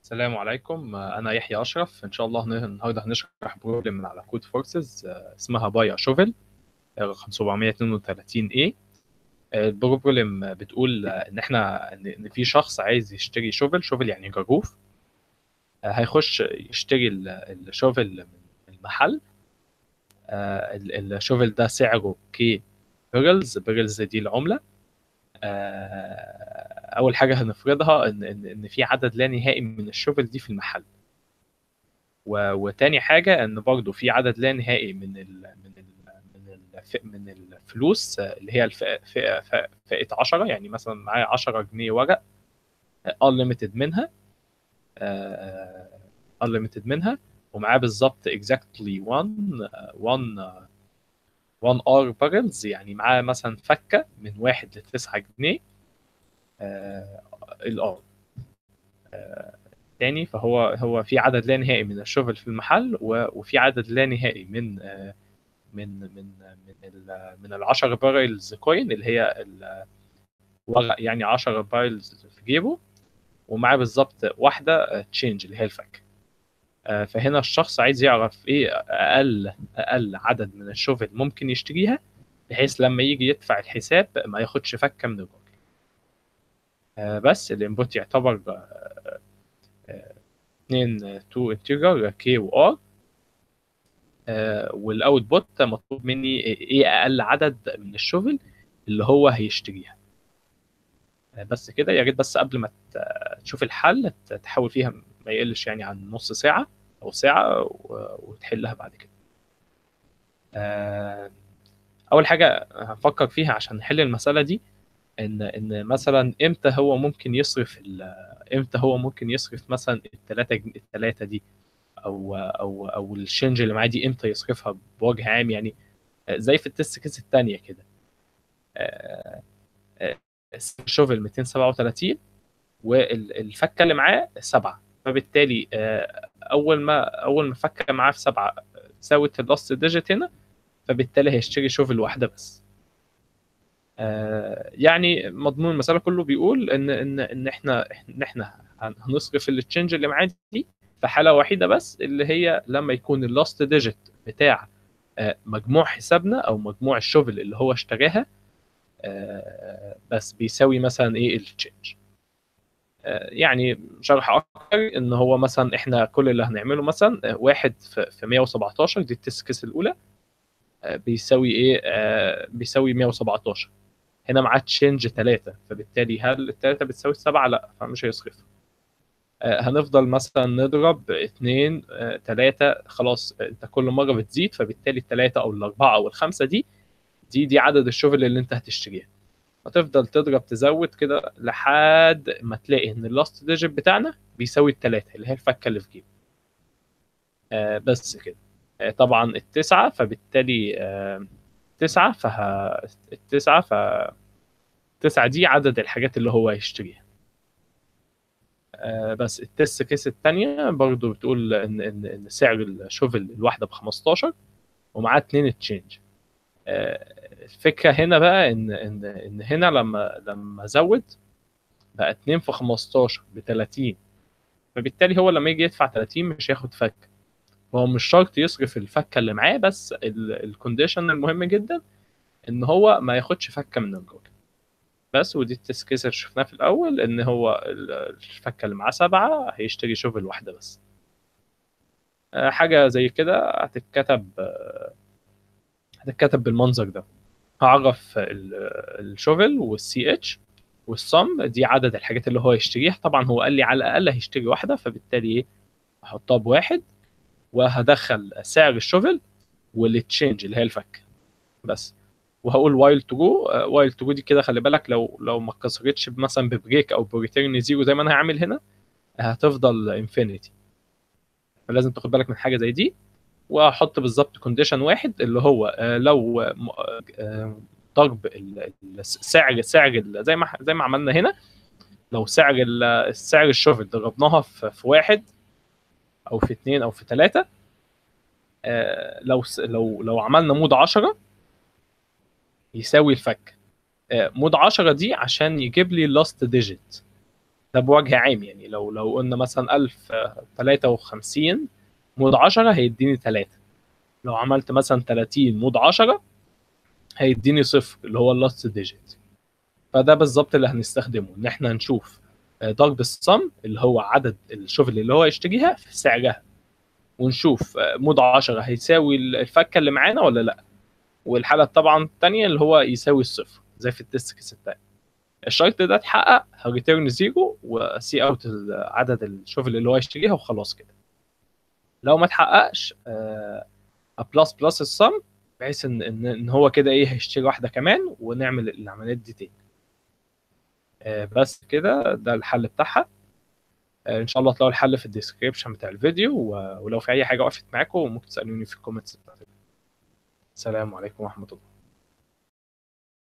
السلام عليكم أنا يحيى أشرف إن شاء الله هن- النهاردة هنشرح بروبلم من على كود فورسز اسمها بايا شوفل رقم 732 A البروبلم بتقول إن إحنا إن إن في شخص عايز يشتري شوفل شوفل يعني جاروف هيخش يشتري ال- الشوفل من المحل آه، ال- الشوفل ده سعره كي بيرلز بيرلز دي العملة آه، أول حاجة هنفرضها إن إن إن في عدد لا نهائي من الشوفل دي في المحل و- وتاني حاجة إن برضه في عدد لا نهائي من ال من ال من الف من الفلوس آه، اللي هي الفئة فئة فئة فئة 10 يعني مثلا معايا 10 جنيه ورق آه، unlimited منها آه، unlimited منها ومعاه بالظبط exactly one آه، one آه، one R barrels يعني معاه مثلا فكة من واحد لتسعة جنيه آه، الار آه، تاني فهو هو في عدد لا نهائي من الشوفل في المحل و- وفي عدد لا نهائي من آه، من من من ال من ال 10 باريلز كوين اللي هي الورق يعني 10 باريلز في جيبه ومعاه بالظبط واحده تشينج اللي هي الفك آه، فهنا الشخص عايز يعرف ايه اقل اقل عدد من الشوفل ممكن يشتريها بحيث لما يجي يدفع الحساب ما ياخدش فكه من الراجل آه، بس الانبوت يعتبر آه، آه، اتنين تو انتجر كي و ار والاوتبوت مطلوب مني ايه اقل عدد من الشغل اللي هو هيشتريها آه، بس كده يا ريت بس قبل ما ت- تشوف الحل ت- تحاول فيها ما يقلش يعني عن نص ساعة أو ساعة و- وتحلها بعد كده آه، أول حاجة هنفكر فيها عشان نحل المسألة دي إن إن مثلا إمتى هو ممكن يصرف ال- إمتى هو ممكن يصرف مثلا التلاتة جن- التلاتة دي أو أو أو الشنج اللي معاه دي إمتى يصرفها بوجه عام يعني آه، زي في التست كيس التانية كده آه، آه، الشوفل 237 والفكه اللي معاه سبعه فبالتالي آه، اول ما اول ما فكه معاه في سبعه آه، ساوت اللاست ديجيت هنا فبالتالي هيشتري شوفل واحده بس آه، يعني مضمون المساله كله بيقول ان ان ان احنا ان احنا هن- هنصرف التشنج اللي معاه دي في حاله وحيده بس اللي هي لما يكون اللاست ديجيت بتاع آه، مجموع حسابنا او مجموع الشوفل اللي هو اشتراها آه، بس بيساوي مثلا ايه التشنج آه، يعني شرح اكتر ان هو مثلا احنا كل اللي هنعمله مثلا آه، واحد في في 117 دي التست كيس الاولى آه، بيساوي ايه آه، بيساوي 117 هنا معاه تشينج 3 فبالتالي هل الثلاثه بتساوي 7 لا فمش هيصرفها آه، هنفضل مثلا نضرب 2 3 خلاص آه، انت كل مره بتزيد فبالتالي الثلاثه او الاربعه او الخمسه دي دي دي عدد الشغل اللي انت هتشتريها هتفضل تضرب تزود كده لحد ما تلاقي ان اللاست ديجيت بتاعنا بيساوي التلاتة اللي هي الفكة اللي في جيبه آه بس كده آه طبعا التسعة فبالتالي آه تسعة فه التسعة ف التسعة دي عدد الحاجات اللي هو هيشتريها آه بس التست كيس التانية برضو بتقول ان ان ان سعر الشوفل الواحدة ب 15 ومعاه اتنين تشينج آه، الفكره هنا بقى ان ان ان هنا لما لما زود بقى 2 في 15 ب 30 فبالتالي هو لما يجي يدفع 30 مش هياخد فك هو مش شرط يصرف الفكه اللي معاه بس الكونديشن المهم جدا ان هو ما ياخدش فكه من الراجل بس ودي التست كيس اللي شفناه في الاول ان هو ال- الفكه اللي معاه سبعه هيشتري شوفل واحده بس آه، حاجه زي كده هتتكتب آه، هتتكتب بالمنظر ده هعرف ال- الشوفل والسي اتش والصم دي عدد الحاجات اللي هو يشتريها طبعا هو قال لي على الاقل هيشتري واحده فبالتالي ايه هحطها بواحد وهدخل سعر الشوفل والتشينج اللي هي الفك بس وهقول وايل ترو وايل ترو دي كده خلي بالك لو لو ما اتكسرتش مثلا ببريك او بريتيرن زيرو زي ما انا هعمل هنا هتفضل انفينيتي فلازم تاخد بالك من حاجه زي دي واحط بالظبط كونديشن واحد اللي هو آه، لو آه، م- آه، ضرب ال- ال- سعر سعر ال- زي ما زي ما عملنا هنا لو سعر ال- سعر الشوفل ضربناها في في واحد او في اثنين او في ثلاثه لو س- لو لو عملنا مود 10 يساوي الفك آه، مود 10 دي عشان يجيب لي اللاست ديجيت ده بوجه عام يعني لو لو قلنا مثلا 1053 مود 10 هيديني 3 لو عملت مثلا 30 مود 10 هيديني صفر اللي هو اللاست ديجيت فده بالظبط اللي هنستخدمه ان احنا نشوف ضرب الصم اللي هو عدد الشغل اللي هو يشتريها في سعرها ونشوف مود 10 هيساوي الفكه اللي معانا ولا لا والحاله طبعا الثانيه اللي هو يساوي الصفر زي في التست كيس الثاني الشرط ده اتحقق هريتيرن زيرو وسي اوت عدد الشغل اللي هو يشتريها وخلاص كده لو ما اتحققش بلس بلس الصم بحيث ان ان ان هو كده ايه هيشتري واحده كمان ونعمل العمليات دي تاني آه، بس كده ده الحل بتاعها آه، ان شاء الله تلاقوا الحل في الديسكريبشن بتاع الفيديو و- ولو في اي حاجه وقفت معاكم ممكن تسالوني في الكومنتس بتاعت الفيديو. السلام عليكم ورحمه الله